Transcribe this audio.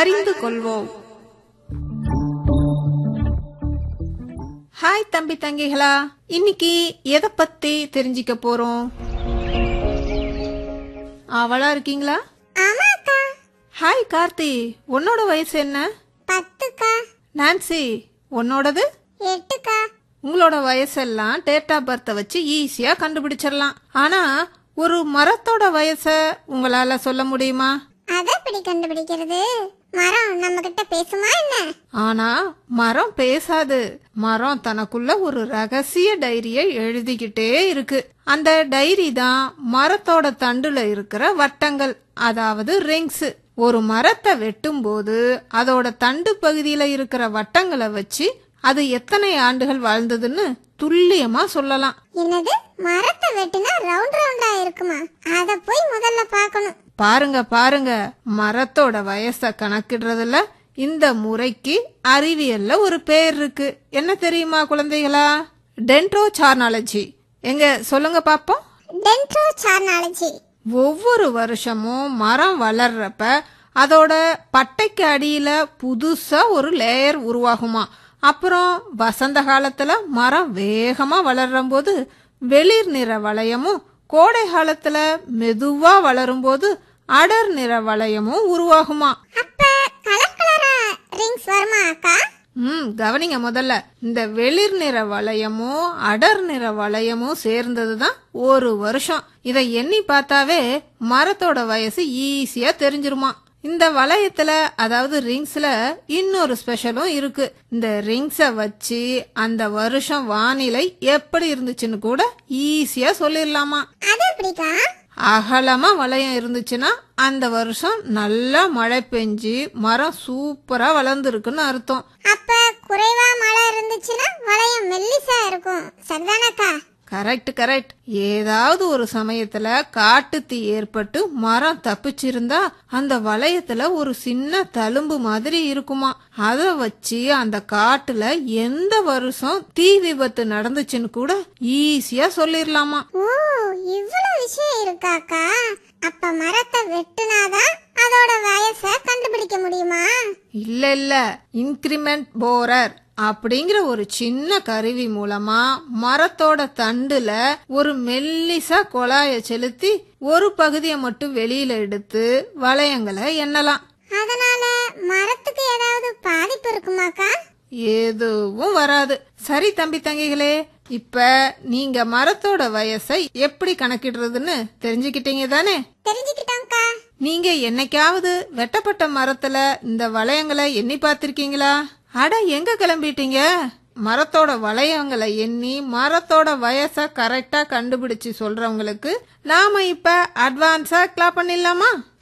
அறிந்து கொள்வோம் ஹாய் தம்பி தங்கிகளா இன்னைக்கு எதை பத்தி தெரிஞ்சுக்க போறோம் அவளா இருக்கீங்களா ஆமாக்கா ஹாய் கார்த்தி உன்னோட வயசு என்ன பத்துக்கா நான்சி உன்னோடது எட்டுக்கா உங்களோட வயசெல்லாம் டேட் ஆஃப் பர்த்தை வச்சு ஈஸியா கண்டுபிடிச்சிடலாம் ஆனா ஒரு மரத்தோட வயச உங்களால சொல்ல முடியுமா அதை எப்படி கண்டுபிடிக்கிறது மரம் நம்ம கிட்ட பேசுமா என்ன ஆனா மரம் பேசாது மரம் தனக்குள்ள ஒரு ரகசிய டைரியை எழுதிக்கிட்டே இருக்கு அந்த டைரி தான் மரத்தோட தண்டுல இருக்கிற வட்டங்கள் அதாவது ரிங்ஸ் ஒரு மரத்தை வெட்டும்போது அதோட தண்டு பகுதியில இருக்கிற வட்டங்களை வச்சு அது எத்தனை ஆண்டுகள் வாழ்ந்ததுன்னு துல்லியமா சொல்லலாம் என்னது மரத்தை வெட்டினா ரவுண்ட் ரவுண்டா இருக்குமா அத போய் முதல்ல பார்க்கணும் பாருங்க பாருங்க மரத்தோட வயச கணக்கிடுறதுல இந்த முறைக்கு அறிவியல்ல ஒரு பேர் இருக்கு என்ன தெரியுமா குழந்தைகளா டென்ட்ரோ சார்னாலஜி எங்க சொல்லுங்க பாப்போம் டென்ட்ரோ சார்னாலஜி ஒவ்வொரு வருஷமும் மரம் வளர்றப்ப அதோட பட்டைக்கு அடியில புதுசா ஒரு லேயர் உருவாகுமா அப்புறம் வசந்த காலத்துல மரம் வேகமா வளரும் போது வெளிர் நிற வளையமும் கோடை காலத்துல மெதுவா வளரும் போது அடர் நிற வளையமும் உருவாகுமா அப்ப கலர் கலரா ரிங்ஸ் வருமா அக்கா ம் கவனிங்க முதல்ல இந்த வெளிர் நிற வளையமும் அடர் நிற வளையமும் சேர்ந்தது தான் ஒரு வருஷம் இதை எண்ணி பார்த்தாவே மரத்தோட வயசு ஈஸியா தெரிஞ்சிருமா இந்த வளையத்துல அதாவது ரிங்ஸ்ல இன்னொரு ஸ்பெஷலும் இருக்கு இந்த ரிங்ஸ வச்சு அந்த வருஷம் வானிலை எப்படி இருந்துச்சுன்னு கூட ஈஸியா சொல்லிடலாமா அது எப்படிக்கா அகலமா வளையம் இருந்துச்சுன்னா அந்த வருஷம் நல்லா மழை பெஞ்சு மரம் சூப்பரா வளர்ந்துருக்குன்னு அர்த்தம் அப்ப குறைவா மழை இருந்துச்சுன்னா வளையம் மெல்லிசா இருக்கும் சரிதானக்கா கரெக்ட் கரெக்ட் ஏதாவது ஒரு சமயத்துல காட்டு தீ ஏற்பட்டு மரம் தப்பிச்சிருந்தா அந்த வளையத்துல ஒரு சின்ன தழும்பு மாதிரி இருக்குமா அத வச்சு அந்த காட்டுல எந்த வருஷம் தீ விபத்து நடந்துச்சுன்னு கூட ஈஸியா சொல்லிடலாமா ஓ இவ்வளவு விஷயம் இருக்காக்கா அப்ப மரத்தை வெட்டுனாதான் அதோட வயசை கண்டுபிடிக்க முடியுமா இல்ல இல்ல இன்கிரிமெண்ட் போரர் அப்படிங்கிற ஒரு சின்ன கருவி மூலமா மரத்தோட தண்டுல ஒரு மெல்லிசா குழாய செலுத்தி ஒரு பகுதியை மட்டும் வெளியில எடுத்து வளையங்களை எண்ணலாம் அதனால மரத்துக்கு ஏதாவது பாதிப்பு இருக்குமாக்கா எதுவும் வராது சரி தம்பி தங்கிகளே இப்ப நீங்க மரத்தோட வயசை எப்படி கணக்கிடுறதுன்னு தெரிஞ்சுக்கிட்டீங்க தானே தெரிஞ்சுக்கிட்டோம்க்கா நீங்க என்னைக்காவது வெட்டப்பட்ட மரத்துல இந்த வளையங்களை எண்ணி பார்த்திருக்கீங்களா அட எங்க கிளம்பிட்டீங்க மரத்தோட வளையங்களை எண்ணி மரத்தோட வயசை கரெக்டா கண்டுபிடிச்சு சொல்றவங்களுக்கு நாம இப்ப அட்வான்ஸா கிளாப் பண்ணிடலாமா